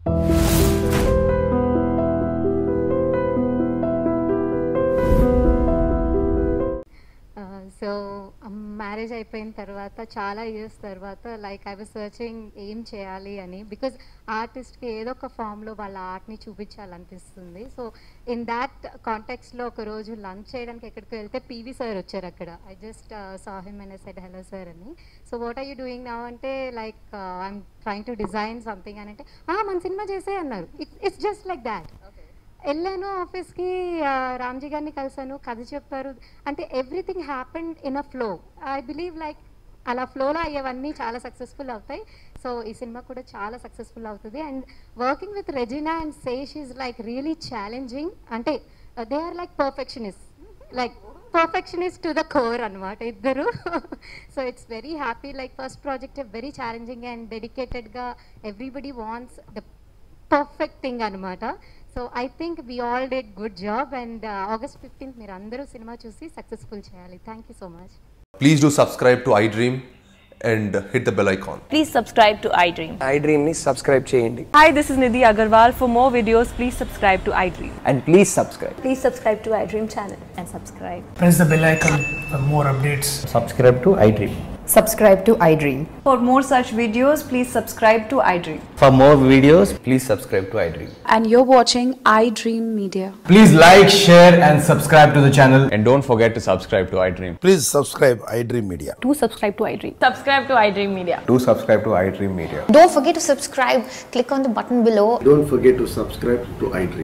So marriage అయిపోయిన తర్వాత చాలా ఇయర్స్ తర్వాత లైక్ ఐ వాజ్ సర్చింగ్ ఏం చేయాలి అని బికాజ్ ఆర్టిస్ట్కి ఏదో ఒక ఫామ్లో వాళ్ళ ఆర్ట్ని చూపించాలనిపిస్తుంది సో ఇన్ దాట్ కాంటెక్స్లో ఒక రోజు లంచ్ చేయడానికి ఎక్కడికి వెళ్తే పీవీ సార్ వచ్చారు అక్కడ I just saw him and said hello sir అని so what are you doing now అంటే like I'm trying to design something అని అంటే "Ah, మన సినిమా చేసే అన్నారు it's it's just like that వెళ్ళాను ఆఫీస్కి ఆ, రామ్జీ గారిని కలిసాను కథ చెప్పారు అంటే everything happened in a flow I believe like అలా ఫ్లోలో అయ్యేవన్నీ చాలా సక్సెస్ఫుల్ అవుతాయి సో ఈ సినిమా కూడా చాలా సక్సెస్ఫుల్ అవుతుంది and working with Regina and Sesh is like really challenging అంటే they are like perfectionist like perfectionist to the core అనమాట ఇద్దరు so it's very happy like first project very challenging and డెడికేటెడ్గా everybody wants the perfect thing అనమాట so I think we all did good job and August fifteenth మీరు అందరూ cinema చూసి successful చేయాలి thank you so much Please do subscribe to iDream and hit the bell icon. Please subscribe to iDream. I డ్రీమ్ని subscribe చేయండి Hi, this is Nidhi Agarwal. For more videos, please subscribe to iDream. And please subscribe Please subscribe to iDream channel and subscribe. press the bell icon for more updates. subscribe to iDream. subscribe to iDream. For more such videos, please subscribe to iDream. For more videos, please subscribe to iDream. and you're watching iDream Media. Please like, share, and subscribe to the channel. And don't forget to subscribe to iDream. Please subscribe iDream Media. Do subscribe to iDream. Subscribe to iDream Media. Do subscribe to iDream Media. Don't forget to subscribe. Click on the button below Don't forget to subscribe to iDream.